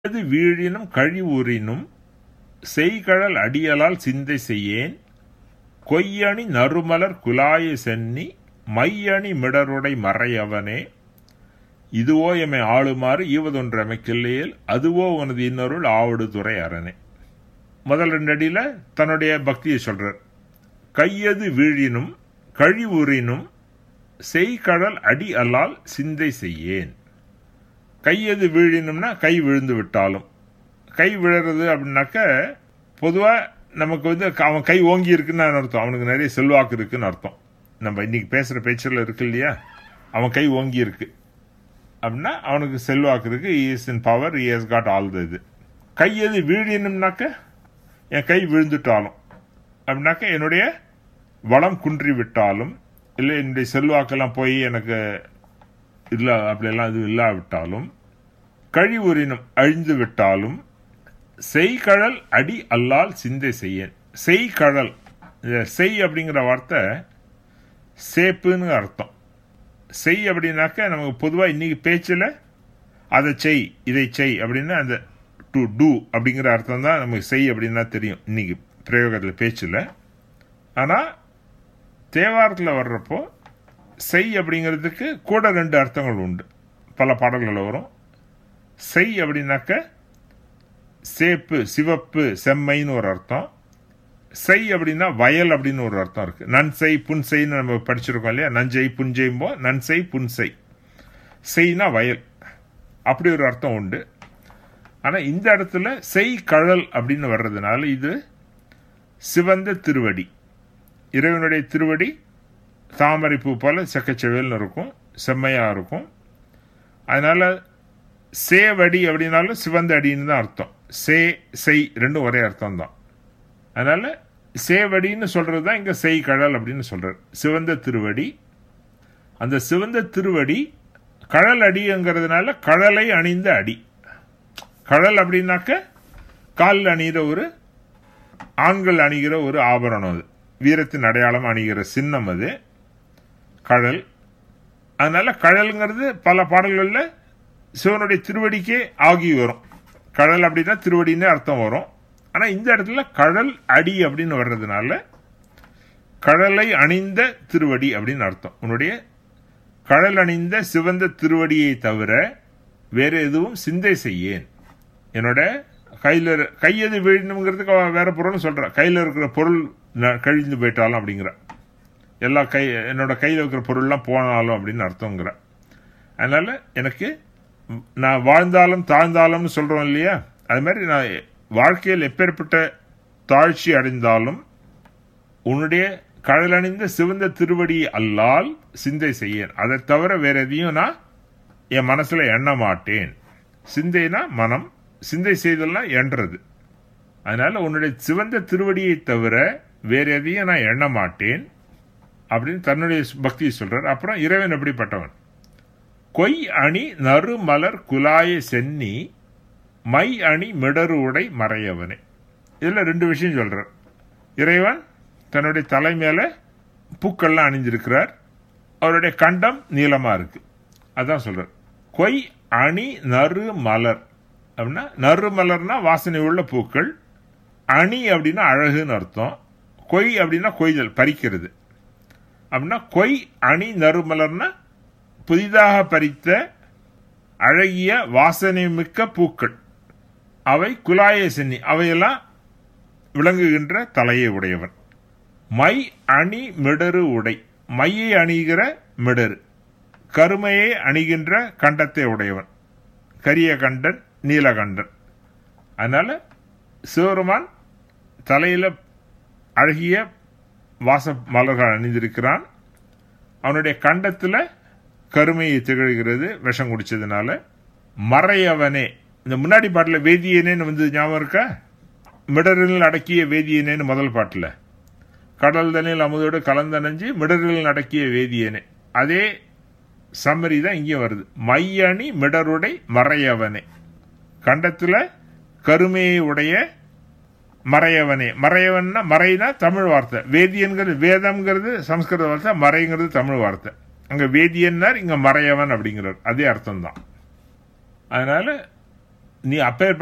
அது வீழினும் கழிவுறினும் செய்கழல் அடியலால் சிந்தை செய்யேன் கொய்யணி நறுமலர் குலாய சென்னி மையணி மிடருடை மறையவனே இதுவோ எமை ஆளுமாறு ஈவதொன்று அமைக்கில்லையில் அதுவோ உனது இன்னொருள் ஆவடு துறை அரணே முதல் ரெண்டு அடியில தன்னுடைய பக்தியை சொல்றார் கையது வீழினும் கழிவுறினும் செய்கடல் அடி அல்லால் சிந்தை செய்யேன் கையது வீழினும்னா கை விழுந்து விட்டாலும் கை விழுறது அப்படின்னாக்க பொதுவாக நமக்கு வந்து அவன் கை ஓங்கி இருக்குன்னு அர்த்தம் அவனுக்கு நிறைய செல்வாக்கு இருக்குன்னு அர்த்தம் நம்ம இன்னைக்கு பேசுகிற பேச்சில் இருக்கு இல்லையா அவன் கை ஓங்கி இருக்கு அப்படின்னா அவனுக்கு செல்வாக்கு இருக்கு is in power he has got all the இது கை எது வீழினும்னாக்க என் கை விழுந்துட்டாலும் அப்படின்னாக்க என்னுடைய வளம் குன்றி விட்டாலும் இல்லை என்னுடைய செல்வாக்கெல்லாம் போய் எனக்கு இல்லை அப்படியெல்லாம் இது இல்லாவிட்டாலும் கழிவுறினும் அழிந்து விட்டாலும் செய்கழல் அடி அல்லால் சிந்தை செய்யேன் செய்கழல் செய் அப்படிங்கிற வார்த்தை சேப்புன்னு அர்த்தம் செய் அப்படின்னாக்க நமக்கு பொதுவாக இன்னைக்கு பேச்சில் அதை செய் இதை செய் அப்படின்னு அந்த டு டூ அப்படிங்கிற அர்த்தம் தான் நமக்கு செய் அப்படின்னா தெரியும் இன்னைக்கு பிரயோகத்தில் பேச்சில் ஆனால் தேவாரத்தில் வர்றப்போ செய் அப்படிங்கிறதுக்கு கூட ரெண்டு அர்த்தங்கள் உண்டு பல பாடல்களில் வரும் செய் அப்படின்னாக்க சேப்பு சிவப்பு செம்மைன்னு ஒரு அர்த்தம் செய் அப்படின்னா வயல் அப்படின்னு ஒரு அர்த்தம் இருக்கு நன்செய் புன்செய்ன்னு நம்ம படிச்சிருக்கோம் இல்லையா நஞ்சை புஞ்செய்ம்போ நன்செய் புன்செய் செய்னா வயல் அப்படி ஒரு அர்த்தம் உண்டு ஆனால் இந்த இடத்துல செய் கழல் அப்படின்னு வர்றதுனால இது சிவந்த திருவடி இறைவனுடைய திருவடி தாமரை பூ போல செக்கச்செவேல்னு இருக்கும் செம்மையாக இருக்கும் அதனால சேவடி அப்படின்னாலும் சிவந்த அடின்னு தான் அர்த்தம் சே செய் ரெண்டும் ஒரே அர்த்தம் தான் அதனால சேவடின்னு சொல்றது தான் இங்க செய் கடல் அப்படின்னு சொல்றாரு சிவந்த திருவடி அந்த சிவந்த திருவடி கடல் அடிங்கிறதுனால கடலை அணிந்த அடி கடல் அப்படின்னாக்க காலில் அணிகிற ஒரு ஆண்கள் அணிகிற ஒரு ஆபரணம் அது வீரத்தின் அடையாளம் அணிகிற சின்னம் அது கடல் அதனால கடல்ங்கிறது பல பாடல்களில் சிவனுடைய திருவடிக்கே ஆகி வரும் கடல் அப்படின்னா திருவடின்னு அர்த்தம் வரும் ஆனால் இந்த இடத்துல கடல் அடி அப்படின்னு வர்றதுனால கடலை அணிந்த திருவடி அப்படின்னு அர்த்தம் உன்னுடைய கடல் அணிந்த சிவந்த திருவடியை தவிர வேற எதுவும் சிந்தை செய்யேன் என்னோட கையில் கையது வீழணுங்கிறதுக்கு வேற பொருள்னு சொல்கிறான் கையில் இருக்கிற பொருள் கழிந்து போயிட்டாலும் அப்படிங்கிற எல்லா கை என்னோட கையில் இருக்கிற பொருள்லாம் போனாலும் அப்படின்னு அர்த்தங்கிற அதனால எனக்கு நான் வாழ்ந்தாலும் தாழ்ந்தாலும்னு சொல்கிறோம் இல்லையா அது மாதிரி நான் வாழ்க்கையில் எப்பேற்பட்ட தாழ்ச்சி அடைந்தாலும் உன்னுடைய கடலணிந்த சிவந்த திருவடி அல்லால் சிந்தை செய்யேன் அதை தவிர வேற எதையும் நான் என் மனசுல எண்ண மாட்டேன் சிந்தைனா மனம் சிந்தை செய்தெல்லாம் எண்றது அதனால உன்னுடைய சிவந்த திருவடியை தவிர வேற எதையும் நான் எண்ண மாட்டேன் அப்படின்னு தன்னுடைய பக்தியை சொல்றார் அப்புறம் இறைவன் எப்படிப்பட்டவன் கொய் அணி நறு மலர் குலாய சென்னி மை அணி மிடரு உடை மறையவனே இதில் ரெண்டு விஷயம் சொல்றார் இறைவன் தன்னுடைய தலை மேல பூக்கள்லாம் அணிஞ்சிருக்கிறார் அவருடைய கண்டம் நீளமா இருக்கு அதான் சொல்றார் கொய் அணி நறு மலர் அப்படின்னா நறு மலர்னா வாசனை உள்ள பூக்கள் அணி அப்படின்னா அழகுன்னு அர்த்தம் கொய் அப்படின்னா கொய்தல் பறிக்கிறது அப்படின்னா கொய் அணி நறுமலர்னா புதிதாக பறித்த அழகிய வாசனை மிக்க பூக்கள் அவை குலாய சென்னி அவையெல்லாம் விளங்குகின்ற தலையை உடையவன் மை அணி மிடரு உடை மையை அணிகிற மிடரு கருமையை அணிகின்ற கண்டத்தை உடையவன் கரிய கண்டன் நீலகண்டன் அதனால சிவருமான் தலையில அழகிய வாச மலர்கள் அணிந்திருக்கிறான் அவனுடைய கண்டத்தில் கருமையை திகழ்கிறது விஷம் குடிச்சதுனால மறையவனே இந்த முன்னாடி பாட்டில் வேதியனேன்னு வந்து ஞாபகம் இருக்கா மிடரில் அடக்கிய வேதியனேன்னு முதல் பாட்டில் கடல் தண்ணில் அமுதோடு கலந்தணைஞ்சு மிடரில் அடக்கிய வேதியனே அதே சம்மரி தான் இங்கேயும் வருது மையணி மிடருடை மறையவனே கண்டத்தில் கருமையை உடைய மறையவனே மறையவன்னா மறைனா தமிழ் வார்த்தை வேதியன்கிறது வேதம்ங்கிறது சம்ஸ்கிருத வார்த்தை மறைங்கிறது தமிழ் வார்த்தை அங்க வேதியன்னார் இங்க மறையவன் அப்படிங்கிறார் அதே அர்த்தம் தான் அதனால நீ அப்பேற்பட்ட